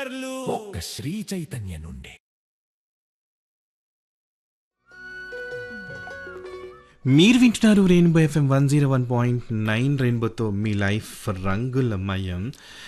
నెంబర్లు ఒక్క శ్రీ చైతన్య నుండి మీరు వింటున్నారు rainbow FM one zero one point nine రెయిన్బోతో మీ లైఫ్ రంగులమయం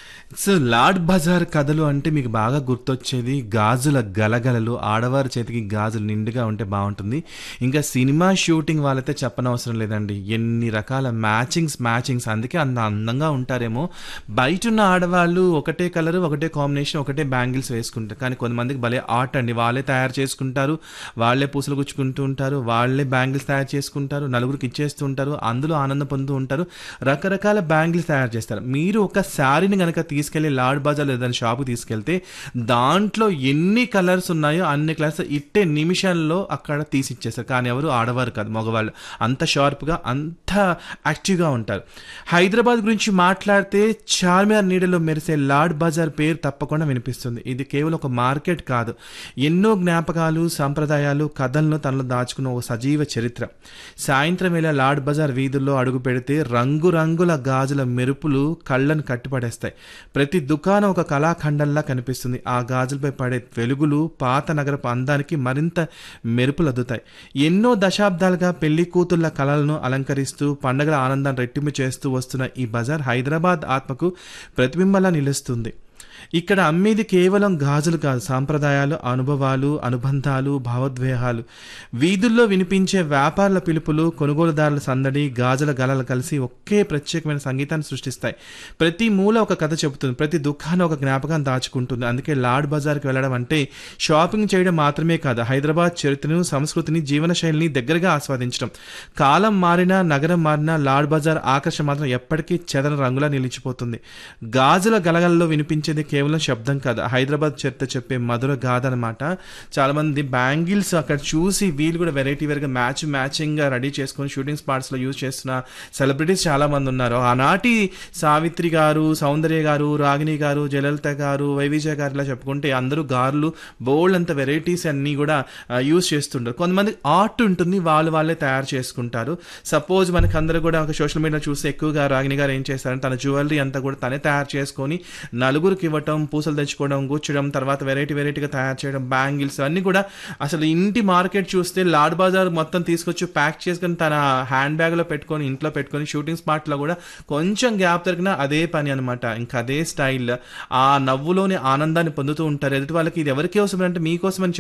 సో లాడ్ బజార్ కథలు అంటే మీకు బాగా గుర్తొచ్చేది గాజుల గలగలలు ఆడవారి చేతికి గాజులు నిండుగా ఉంటే బాగుంటుంది ఇంకా సినిమా షూటింగ్ వాళ్ళైతే చెప్పనవసరం లేదండి ఎన్ని రకాల మ్యాచింగ్స్ మ్యాచింగ్స్ అందుకే అంత అందంగా ఉంటారేమో బయట ఉన్న ఆడవాళ్ళు ఒకటే కలర్ ఒకటే కాంబినేషన్ ఒకటే బ్యాంగిల్స్ వేసుకుంటారు కానీ కొంతమందికి భలే ఆర్ట్ అండి వాళ్ళే తయారు చేసుకుంటారు వాళ్ళే పూసలు గుచ్చుకుంటూ ఉంటారు వాళ్ళే బ్యాంగిల్స్ తయారు చేసుకుంటారు నలుగురికి ఇచ్చేస్తూ ఉంటారు అందులో ఆనందం పొందుతూ ఉంటారు రకరకాల బ్యాంగిల్స్ తయారు చేస్తారు మీరు ఒక శారీని కనుక తీసుకెళ్లి లాడ్ బజార్ ఏదైనా షాప్కి తీసుకెళ్తే దాంట్లో ఎన్ని కలర్స్ ఉన్నాయో అన్ని కలర్స్ ఇట్టే నిమిషాల్లో అక్కడ తీసి ఇచ్చేస్తారు కానీ ఎవరు ఆడవారు కాదు మగవాళ్ళు అంత షార్ప్గా అంత యాక్టివ్గా ఉంటారు హైదరాబాద్ గురించి మాట్లాడితే చార్మినార్ నీడలో మెరిసే లాడ్ బజార్ పేరు తప్పకుండా వినిపిస్తుంది ఇది కేవలం ఒక మార్కెట్ కాదు ఎన్నో జ్ఞాపకాలు సంప్రదాయాలు కథలను తనలో దాచుకున్న ఒక సజీవ చరిత్ర సాయంత్రం వేళ లాడ్ బజార్ వీధుల్లో అడుగు పెడితే రంగురంగుల గాజుల మెరుపులు కళ్ళను కట్టిపడేస్తాయి ప్రతి దుకాణం ఒక కళాఖండంలా కనిపిస్తుంది ఆ గాజులపై పడే వెలుగులు పాత నగరపు అందానికి మరింత మెరుపులు అద్దుతాయి ఎన్నో దశాబ్దాలుగా పెళ్లి కూతుళ్ల కళలను అలంకరిస్తూ పండగల ఆనందాన్ని రెట్టింపు చేస్తూ వస్తున్న ఈ బజార్ హైదరాబాద్ ఆత్మకు ప్రతిబింబంలా నిలుస్తుంది ఇక్కడ అమ్మేది కేవలం గాజులు కాదు సాంప్రదాయాలు అనుభవాలు అనుబంధాలు భావోద్వేగాలు వీధుల్లో వినిపించే వ్యాపారుల పిలుపులు కొనుగోలుదారుల సందడి గాజుల గలలు కలిసి ఒకే ప్రత్యేకమైన సంగీతాన్ని సృష్టిస్తాయి ప్రతి మూల ఒక కథ చెబుతుంది ప్రతి దుఃఖాన్ని ఒక జ్ఞాపకం దాచుకుంటుంది అందుకే లాడ్ బజార్కి వెళ్ళడం అంటే షాపింగ్ చేయడం మాత్రమే కాదు హైదరాబాద్ చరిత్రను సంస్కృతిని జీవనశైలిని దగ్గరగా ఆస్వాదించడం కాలం మారినా నగరం మారినా లాడ్ బజార్ ఆకర్షణ మాత్రం ఎప్పటికీ చెదర రంగులా నిలిచిపోతుంది గాజుల గలగలలో వినిపించేది కేవలం శబ్దం కాదు హైదరాబాద్ చరిత్ర చెప్పే మధుర గాథ అనమాట చాలా మంది బ్యాంగిల్స్ అక్కడ చూసి వీళ్ళు కూడా వెరైటీ వేరుగా మ్యాచ్ మ్యాచింగ్ గా రెడీ చేసుకొని షూటింగ్ స్పాట్స్ లో యూజ్ చేస్తున్న సెలబ్రిటీస్ చాలా మంది ఉన్నారు ఆనాటి సావిత్రి గారు సౌందర్య గారు రాగిణి గారు జయలలిత గారు వైవిజయ గారు ఇలా చెప్పుకుంటే అందరూ గారులు బోల్డ్ అంత వెరైటీస్ అన్ని కూడా యూజ్ చేస్తుంటారు కొంతమంది ఆర్ట్ ఉంటుంది వాళ్ళు వాళ్ళే తయారు చేసుకుంటారు సపోజ్ మనకి అందరూ కూడా ఒక సోషల్ మీడియా చూస్తే ఎక్కువగా రాగిణి గారు ఏం చేస్తారంటే తన జ్యువెలరీ అంతా కూడా తనే తయారు చేసుకొని నలుగురికి ఇవ్వటం పూసలు తెచ్చుకోవడం కూర్చోడం తర్వాత వెరైటీ వెరైటీగా తయారు చేయడం బ్యాంగిల్స్ అన్నీ కూడా అసలు ఇంటి మార్కెట్ చూస్తే లాడ్ బజార్ మొత్తం తీసుకొచ్చి ప్యాక్ చేసుకొని తన హ్యాండ్ బ్యాగ్లో పెట్టుకొని ఇంట్లో పెట్టుకొని షూటింగ్ స్పాట్లో కూడా కొంచెం గ్యాప్ దొరికినా అదే పని అనమాట ఇంకా అదే స్టైల్ ఆ నవ్వులోని ఆనందాన్ని పొందుతూ ఉంటారు ఎదుటి వాళ్ళకి ఇది ఎవరికి అవసరం అంటే మీకోసం అని